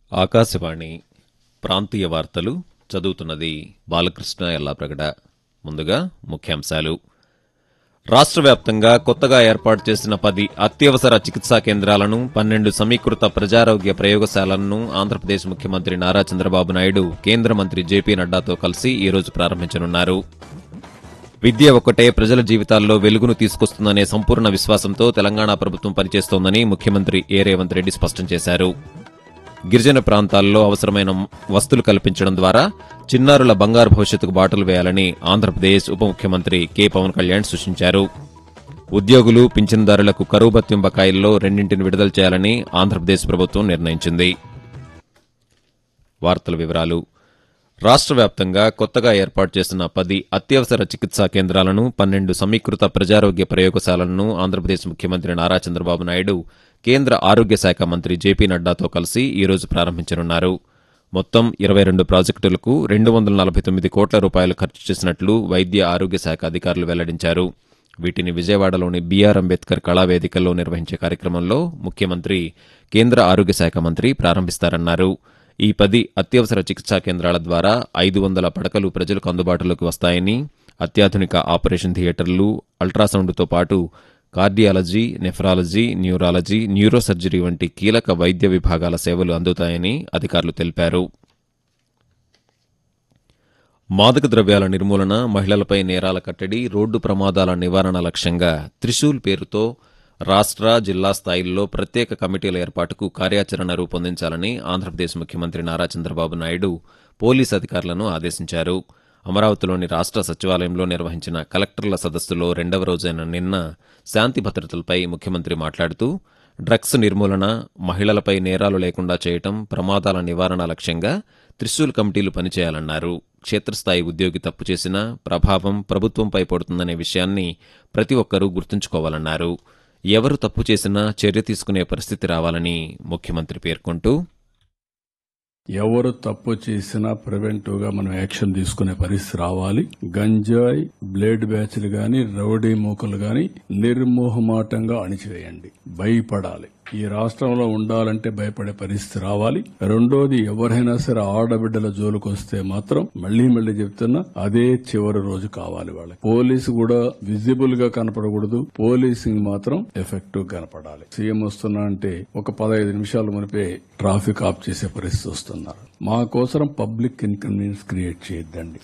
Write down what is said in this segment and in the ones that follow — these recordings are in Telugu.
ఆకాశవాణి ప్రాంతీయ వార్తలు చదువుతున్నది బాలకృష్ణ ఎల్లాప్రగడ ముందుగా ముఖ్యాంశాలు రాష్ట్ర వ్యాప్తంగా కొత్తగా ఏర్పాటు చేసిన పది అత్యవసర చికిత్సా కేంద్రాలను పన్నెండు సమీకృత ప్రజారోగ్య ప్రయోగశాలలను ఆంధ్రప్రదేశ్ ముఖ్యమంత్రి నారా చంద్రబాబు నాయుడు కేంద్ర మంత్రి జేపీ నడ్డాతో కలిసి ఈ రోజు ప్రారంభించనున్నారు విద్య ఒక్కటే ప్రజల జీవితాల్లో వెలుగును తీసుకొస్తుందనే సంపూర్ణ విశ్వాసంతో తెలంగాణ ప్రభుత్వం పనిచేస్తోందని ముఖ్యమంత్రి ఏ రేవంత్ రెడ్డి స్పష్టం చేశారు గిరిజన ప్రాంతాల్లో అవసరమైన వస్తువులు కల్పించడం ద్వారా చిన్నారుల బంగారు భవిష్యత్తుకు బాటలు వేయాలని ఆంధ్రప్రదేశ్ ఉప ముఖ్యమంత్రి కె పవన్ కళ్యాణ్ సూచించారు ఉద్యోగులు పింఛన్దారులకు కరువు భత్యం బకాయిల్లో రెండింటిని విడుదల చేయాలని ఆంధ్రప్రదేశ్ ప్రభుత్వం నిర్ణయించింది వార్తల వివరాలు రాష్ట్ర వ్యాప్తంగా కొత్తగా ఏర్పాటు చేసిన పది అత్యవసర చికిత్సా కేంద్రాలను పన్నెండు సమీకృత ప్రజారోగ్య ప్రయోగశాలలను ఆంధ్రప్రదేశ్ ముఖ్యమంత్రి నారా చంద్రబాబు నాయుడు కేంద్ర ఆరోగ్య శాఖ మంత్రి జేపీ నడ్డాతో కలిసి ఈ రోజు ప్రారంభించనున్నారు మొత్తం ఇరవై రెండు ప్రాజెక్టులకు రెండు వందల నలభై తొమ్మిది కోట్ల రూపాయలు ఖర్చు చేసినట్లు వైద్య ఆరోగ్య శాఖ అధికారులు వెల్లడించారు వీటిని విజయవాడలోని బీఆర్ అంబేద్కర్ కళావేదికల్లో నిర్వహించే కార్యక్రమంలో ముఖ్యమంత్రి కేంద్ర ఆరోగ్య శాఖ మంత్రి ప్రారంభిస్తారన్నారు ఈ పది అత్యవసర చికిత్సా కేంద్రాల ద్వారా ఐదు వందల పడకలు ప్రజలకు అందుబాటులోకి వస్తాయని అత్యాధునిక ఆపరేషన్ థియేటర్లు అల్ట్రాసౌండ్తో పాటు కార్డియాలజీ నెఫ్రాలజీ న్యూరాలజీ న్యూరోసర్జరీ వంటి కీలక వైద్య విభాగాల సేవలు అందుతాయని అధికారులు తెలిపారు మాదక ద్రవ్యాల నిర్మూలన మహిళలపై నేరాల కట్టడి రోడ్డు ప్రమాదాల నివారణ లక్ష్యంగా త్రిశూల్ పేరుతో రాష్ట్ర జిల్లా స్థాయిల్లో ప్రత్యేక కమిటీల ఏర్పాటుకు కార్యాచరణ రూపొందించాలని ఆంధ్రప్రదేశ్ ముఖ్యమంత్రి నారా చంద్రబాబు నాయుడు పోలీస్ అధికారులను ఆదేశించారు అమరావతిలోని రాష్ట్ర సచివాలయంలో నిర్వహించిన కలెక్టర్ల సదస్సులో రెండవ రోజైన నిన్న శాంతి భద్రతలపై ముఖ్యమంత్రి మాట్లాడుతూ డ్రగ్స్ నిర్మూలన మహిళలపై నేరాలు లేకుండా చేయటం ప్రమాదాల నివారణ లక్ష్యంగా త్రిశూల్ కమిటీలు పనిచేయాలన్నారు క్షేత్రస్థాయి ఉద్యోగి తప్పు చేసినా ప్రభావం ప్రభుత్వంపై పడుతుందనే విషయాన్ని ప్రతి ఒక్కరూ గుర్తుంచుకోవాలన్నారు ఎవరు తప్పు చేసినా చర్య తీసుకునే పరిస్థితి రావాలని ముఖ్యమంత్రి పేర్కొంటూ ఎవరు తప్పు చేసినా ప్రివెంటివ్ గా మనం యాక్షన్ తీసుకునే పరిస్థితి రావాలి గంజాయి బ్లేడ్ బ్యాచ్లు గాని రౌడీ మూకలు గాని నిర్మోహమాటంగా అణిచివేయండి భయపడాలి ఈ రాష్ట్రంలో ఉండాలంటే భయపడే పరిస్థితి రావాలి రెండోది ఎవరైనా సరే ఆడబిడ్డల జోలికి వస్తే మాత్రం మళ్లీ మళ్లీ చెప్తున్నా అదే చివరి రోజు కావాలి వాళ్ళకి పోలీసు కూడా విజిబుల్ గా కనపడకూడదు పోలీసింగ్ మాత్రం ఎఫెక్టివ్ కనపడాలి సీఎం వస్తున్నా అంటే ఒక పదహైదు నిమిషాల మునిపే ట్రాఫిక్ ఆఫ్ చేసే పరిస్థితి వస్తున్నారు మా కోసం పబ్లిక్ ఇన్కన్వీనియన్స్ క్రియేట్ చేయొద్దండి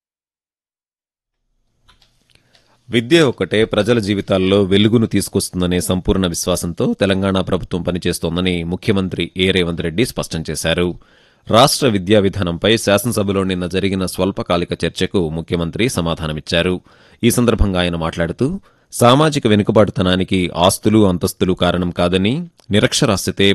విద్య ఒక్కటే ప్రజల జీవితాల్లో వెలుగును తీసుకొస్తుందనే సంపూర్ణ విశ్వాసంతో తెలంగాణ ప్రభుత్వం పనిచేస్తోందని ముఖ్యమంత్రి ఏ రేవంత్ రెడ్డి స్పష్టం చేశారు రాష్ట్ర విద్యా విధానంపై శాసనసభలో నిన్న జరిగిన స్వల్పకాలిక చర్చకు ముఖ్యమంత్రి సమాధానమిచ్చారు ఈ సందర్భంగా ఆయన మాట్లాడుతూ సామాజిక వెనుకబాటుతనానికి ఆస్తులు అంతస్తులు కారణం కాదని నిరక్షరాస్యతే